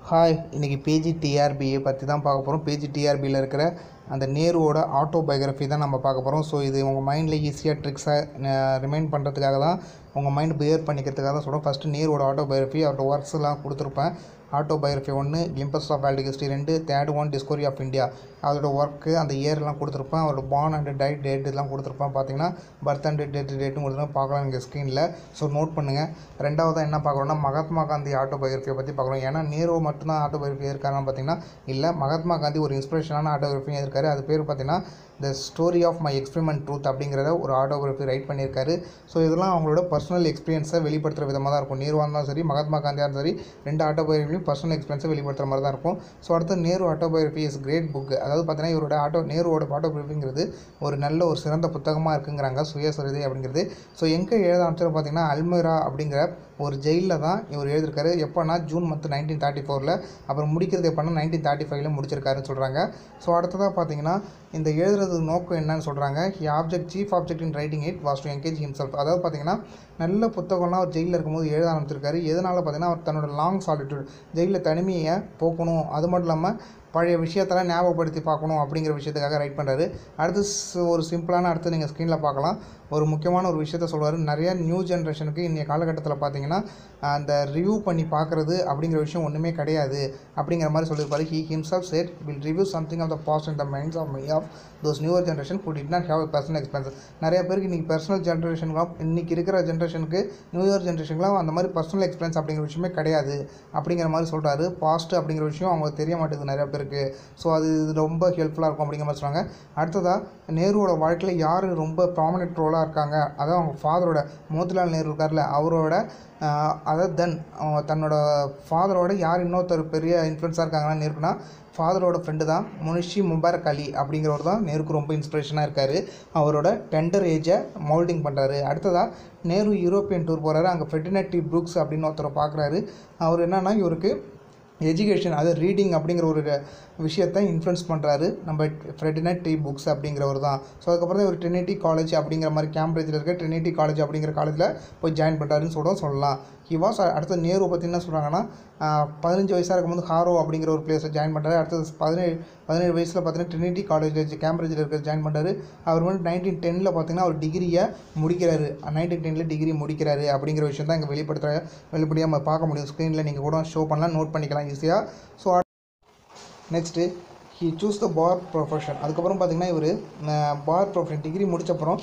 hi இன்றைக்கி PG டிஆர்பியை பற்றி தான் பார்க்க போகிறோம் பிஜி டிஆர்பியில் இருக்கிற அந்த நேருவோட ஆட்டோபயோகிராஃபி தான் நம்ம பார்க்க போகிறோம் ஸோ இது உங்கள் மைண்டில் ஈஸியாக ட்ரிக்ஸாக ரிமைண்ட் பண்ணுறதுக்காக தான் உங்கள் மைண்ட் பியர் பண்ணிக்கிறதுக்காக தான் சொல்கிறோம் ஃபஸ்ட்டு நேருவோட ஆட்டோபயோகிராஃபி அவரோட ஒர்க்ஸ்லாம் கொடுத்துருப்பேன் ஆட்டோபயோகிராஃபி ஒன்று கிளிம்பஸ் ஆஃப் வேல்டு ஹிஸ்ட்ரி ரெண்டு third one discovery of India அதோட ஒர்க்கு அந்த இயர்லாம் கொடுத்துருப்பேன் அவரோட பார்ன் அண்ட் டைட் டேட் இதெல்லாம் கொடுத்துருப்பேன் பார்த்தீங்கன்னா பர்த் அண்ட் டேட் டேட்டும் கொடுத்துருப்பேன் பார்க்கலாம் இங்கே ஸ்க்ரீனில் ஸோ நோட் பண்ணுங்கள் ரெண்டாவது என்ன பார்க்குறோம்னா மகாத்மா காந்தி ஆட்டோபயோகிராஃபியை பற்றி பார்க்குறோம் ஏன்னா நேரு மட்டும்தான் ஆட்டோபயோகிராஃபி இருக்காருன்னு பார்த்தீங்கன்னா இல்லை மகாத்மா காந்தி ஒரு இன்ஸ்பிரேஷனான ஆட்டோகிராஃபியும் இருக்காரு அது பேர் பார்த்தீங்கன்னா the story of my experiment truth அப்படிங்கிறத ஒரு ஆட்டோகிராஃபி ரைட் பண்ணியிருக்காரு ஸோ இதெல்லாம் அவங்களோட பர்சனல் எக்ஸ்பீரியன்ஸை வெளிப்படுத்துகிற விதமாக தான் இருக்கும் நேருவாக இருந்தாலும் சரி மகாத்மா காந்தியாக இருந்தாலும் சரி ரெண்டு ஆட்டோபயோகிராஃபியும் பர்சனல் எக்ஸ்பீரியன்ஸை வெளிப்படுத்துகிற மாதிரி தான் இருக்கும் ஸோ அடுத்து Nehru autobiography is great book அதாவது பார்த்தீங்கன்னா இவரோட ஆட்டோ நேருவோட ஆட்டோகிராஃபிங்கிறது ஒரு நல்ல ஒரு சிறந்த புத்தகமாக இருக்குங்கிறாங்க சுயசரிதை அப்படிங்கிறது ஸோ எங்கே எழுத ஆரம்பிச்சது பார்த்தீங்கன்னா அல்மேரா அப்படிங்கிற ஒரு ஜெயிலில் தான் இவர் எழுதியிருக்காரு எப்போனா ஜூன் மந்த் நைன்டீன் தேர்ட்டி ஃபோரில் அப்புறம் முடிக்கிறது எப்போனா நைன்டீன் தேர்ட்டி ஃபைவ்ல முடிச்சிருக்காருன்னு சொல்கிறாங்க ஸோ அடுத்ததாக பார்த்தீங்கன்னா இந்த எழுதுறது நோக்கம் என்னன்னு சொல்கிறாங்க he object chief object in writing it was to engage himself அதாவது பார்த்தீங்கன்னா நல்ல புத்தகம்லாம் அவர் ஜெயிலில் இருக்கும்போது எழுத ஆரம்பிச்சிருக்காரு எதனால் பார்த்தீங்கன்னா அவர் தன்னோட லாங் சாலிட்யூட் ஜெயிலில் தனிமையை போக்கணும் அது மட்டும் இல்லாமல் பழைய விஷயத்தெல்லாம் ஞாபகப்படுத்தி பார்க்கணும் அப்படிங்கிற விஷயத்துக்காக ரைட் பண்ணுறாரு அடுத்து ஸ்- ஒரு சிம்பிளான அடுத்து நீங்கள் ஸ்க்ரீனில் பார்க்கலாம் ஒரு முக்கியமான ஒரு விஷயத்த சொல்லுவார் நிறைய நியூ ஜென்ரேஷனுக்கு இன்றைய காலகட்டத்தில் பார்த்தீங்கன்னா அந்த ரிவ்யூ பண்ணி பார்க்குறது அப்படிங்கிற விஷயம் ஒன்றுமே கிடையாது அப்படிங்கிற மாதிரி சொல்லியிருப்பாரு he himself said will review something of the past in the minds of many of those newer generation who did not have a personal experience நிறைய பேருக்கு இன்றைக்கி பர்சனல் ஜென்ரேஷனுக்குலாம் இன்றைக்கி இருக்கிற ஜென்ரேஷனுக்கு நியூ இயர் ஜென்ரேஷனுக்குலாம் அந்த மாதிரி பர்சனல் எக்ஸ்பீரியன்ஸ் அப்படிங்கிற விஷயமே கிடையாது அப்படிங்கிற மாதிரி சொல்கிறாரு பாஸ்ட் அப்படிங்கிற விஷயம் அவங்களுக்கு தெரிய மாட்டேங்குது நிறைய பேருக்கு ஸோ அது இது ரொம்ப ஹெல்ப்ஃபுல்லாக இருக்கும் அப்படிங்கிற மாதிரி சொல்கிறாங்க அடுத்ததாக நேருவோட வாழ்க்கையில் யார் ரொம்ப ப்ராமினென்ட் ரோலாக இருக்காங்க அதான் அவங்க ஃபாதரோட மோதிலால் நேரு இருக்கார்ல அவரோட ஆஹ், அதாவது தென் தன்னோட ஃபாதரோட யார் இன்னொருத்தர் பெரிய இன்ஃப்ளூயன்ஸாக இருக்காங்கன்னா நேருக்குன்னா ஃபாதரோட ஃப்ரெண்டு தான் முனிஷி முபாரக் அலி அப்படிங்கிறவர் தான் நேருக்கு ரொம்ப இன்ஸ்பிரேஷனாக இருக்கார் அவரோட டெண்டர் ஏஜை மோல்டிங் பண்ணுறாரு அடுத்ததாக நேரு யூரோப்பியன் டூர் போகிறாரு அங்கே ஃபெர்டினட்டி ப்ரூக்ஸ் அப்படின்னு ஒருத்தரை பார்க்குறாரு அவர் என்னன்னா இவருக்கு எஜுகேஷன் அது ரீடிங் அப்படிங்கிற ஒரு விஷயத்தை இன்ஃப்ளூயன்ஸ் பண்ணுறாரு நம்ம ஃப்ரெடினட் டி புக்ஸ் அப்படிங்கிறவர் தான் ஸோ அதுக்கப்புறம் தான் இவர் ட்ரினிட்டி காலேஜ் அப்படிங்கிற மாதிரி கேம்பிரிட்ஜில் இருக்க ட்ரினிட்டி காலேஜ் அப்படிங்கிற காலேஜில் போய் ஜாயின் பண்ணுறாருன்னு சொல்ல சொல்லலாம் ஹி வாஸ் அடுத்த நேரு பற்றி என்ன சொல்கிறாங்கன்னா பதினஞ்சு வயசாக இருக்கும்போது ஹாரோ அப்படிங்கிற ஒரு பிளேஸை ஜாயின் பண்ணுறாரு அடுத்தது பதினேழு பதினேழு வயசில் பார்த்தீங்கன்னா ட்ரினிட்டி காலேஜ் கேம்பிரிட்ஜில் இருக்கிற ஜாயின் பண்ணுறாரு அவர் வந்து நைன்டீன் டெனில் பார்த்தீங்கன்னா அவர் டிகிரியை முடிக்கிறாரு நைன்டீன் டெனில் டிகிரி முடிக்கிறாரு அப்படிங்கிற விஷயம் தான் இங்கே வெளிப்படுத்துகிற வெளிப்படையாக நம்ம பார்க்க முடியும் ஸ்க்ரீனில் நீங்கள் கூட ஷோ பண்ணலாம் நோட் பண்ணிக்கலாம் ஈஸியாக so next he choose the bar profession அதுக்கப்புறம் பார்த்தீங்கன்னா இவர் பார் ப்ரொஃபஷன் டிகிரி முடிச்சப்புறம்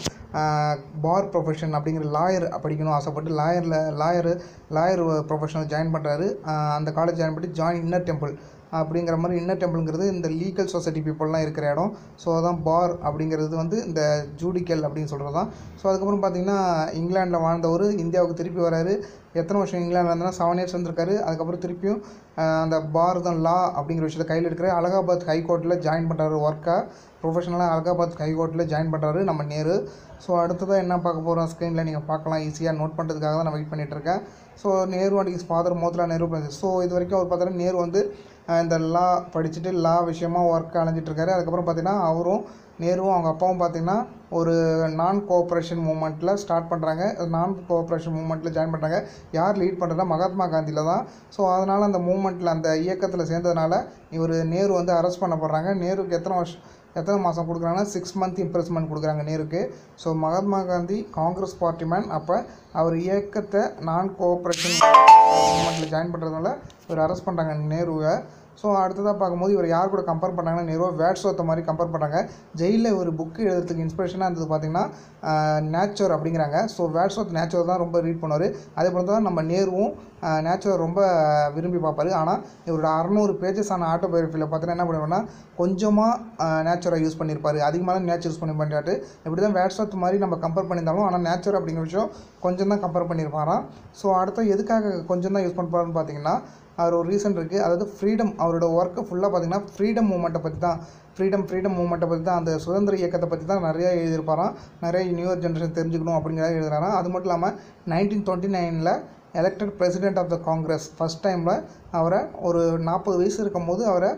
பார் ப்ரொஃபஷன் அப்படிங்கிற லாயர் படிக்கணும் ஆசைப்பட்டு லாயரில் லாயரு லாயர் ப்ரொஃபஷனில் ஜாயின் பண்ணுறாரு அந்த காலேஜ் ஜாயின் பண்ணி ஜாயின் இன்னர் டெம்பிள் அப்படிங்கிற மாதிரி இன்னர் டெம்பிள்ங்கிறது இந்த லீகல் சொசைட்டி பீப்புளெலாம் இருக்கிற இடம் ஸோ அதான் பார் அப்படிங்கிறது வந்து இந்த ஜூடிக்கல் அப்படின்னு சொல்கிறது தான் ஸோ அதுக்கப்புறம் பார்த்தீங்கன்னா இங்கிலாந்தில் வாழ்ந்தவர் இந்தியாவுக்கு திருப்பி வராரு எத்தனை வருஷம் இங்கிலாந்தில் இருந்தால் செவன் இயர்ஸ் வந்திருக்காரு அதுக்கப்புறம் திருப்பியும் ஆஹ், அந்த பார் தான் லா அப்படிங்கிற விஷயத்தை கையில் எடுக்கிற அலகாபாத் ஹைகோர்ட்டில் ஜாயின் பண்ணுறாரு ஒர்க்காக ப்ரொஃபஷனலாக அலகாபாத் ஹைகோர்ட்டில் ஜாயின் பண்ணுறாரு நம்ம நேரு ஸோ அடுத்ததாக என்ன பார்க்க போகிறோம் ஸ்க்ரீனில் நீங்கள் பார்க்கலாம் ஈஸியாக நோட் பண்ணுறதுக்காக தான் நான் வெயிட் பண்ணிட்டு இருக்கேன் so Nehru and his father Motilal Nehru so இது வரைக்கும் அவர் பார்த்தீங்கன்னா நேரு வந்து ஆஹ், இந்த லா படிச்சுட்டு லா விஷயமா ஒர்க் அலைஞ்சிட்டு இருக்காரு அதுக்கப்புறம் பார்த்தீங்கன்னா அவரும் நேருவும் அவங்க அப்பாவும் பார்த்தீங்கன்னா ஒரு நான் கோஆப்ரேஷன் மூமெண்ட்டில் ஸ்டார்ட் பண்ணுறாங்க நான் கோஆப்ரேஷன் மூமெண்ட்டில் ஜாயின் பண்ணுறாங்க யார் லீட் பண்ணுறதுனா மகாத்மா காந்தியில் தான் ஸோ அதனால் அந்த மூமெண்ட்டில் அந்த இயக்கத்தில் சேர்ந்ததுனால இவர் நேரு வந்து அரெஸ்ட் பண்ணப்படுறாங்க நேருக்கு எத்தனை வருஷம் எத்தனை மாதம் கொடுக்குறாங்கன்னா சிக்ஸ் மந்த் இம்ப்ரெஸ்மெண்ட் கொடுக்குறாங்க நேருக்கு so Mahatma Gandhi Congress party man அப்போ அவர் இயக்கத்தை நான் கோஆப்ரேஷன் மூமெண்ட்டில் ஜாயின் பண்ணுறதுனால இவர் அரெஸ்ட் பண்ணுறாங்க நேருவை ஸோ அடுத்ததாக பார்க்கும்போது இவர் யார் கூட கம்பேர் பண்ணாங்கன்னா நேருவை வேட்ஸ்வத்தை மாதிரி கம்பேர் பண்ணுறாங்க ஜெயிலில் ஒரு புக்கு எழுதுறதுக்கு இன்ஸ்பிரேஷனாக இருந்தது பார்த்தீங்கன்னா நேச்சர் அப்படிங்கிறாங்க ஸோ வேட்ஸ்வத் நேச்சர் தான் ரொம்ப ரீட் பண்ணுவார் அதே போல தான் நம்ம நேருவும் நேச்சர் ரொம்ப விரும்பி பார்ப்பாரு ஆனால் இவரோட அறநூறு பேஜஸ் ஆன ஆட்டோபயோகிராஃபியில் பார்த்தீங்கன்னா என்ன பண்ணுவாருன்னா கொஞ்சமாக நேச்சரை யூஸ் பண்ணியிருப்பார் அதிகமான நேச்சர் யூஸ் பண்ணி பண்ணிட்டாரு இப்படி தான் வேட்ஸ்வத் மாதிரி நம்ம கம்பேர் பண்ணியிருந்தாலும் ஆனால் நேச்சர் அப்படிங்கிற விஷயம் கொஞ்சம் தான் கம்பேர் பண்ணியிருப்பாராம் ஸோ அடுத்து எதுக்காக கொஞ்சம் தான் யூஸ் பண்ணுறாருன்னு பார்த்தீங்கன்னா அவர் ஒரு ரீசன் இருக்குது அதாவது ஃப்ரீடம் அவரோட ஒர்க்கு ஃபுல்லாக பார்த்தீங்கன்னா ஃப்ரீடம் மூமெண்ட்டை பற்றி தான் ஃப்ரீடம் ஃப்ரீடம் மூமெண்ட்டை பற்றி தான் அந்த சுதந்திர இயக்கத்தை பற்றி தான் நிறைய எழுதியிருப்பாராம் நிறைய நியூயர் ஜென்ரேஷன் தெரிஞ்சுக்கணும் அப்படிங்கிறத எழுதுறாராம் அது மட்டும் இல்லாமல் நைன்டீன் டுவெண்ட்டி நைனில் elected president of the Congress first டைமில் அவரை ஒரு நாற்பது வயசு இருக்கும்போது அவரை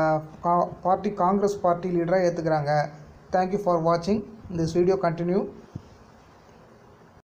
பார்ட்டி காங்கிரஸ் பார்ட்டி லீடராக ஏற்றுக்கிறாங்க தேங்க்யூ ஃபார் வாட்சிங் திஸ் வீடியோ கண்டினியூ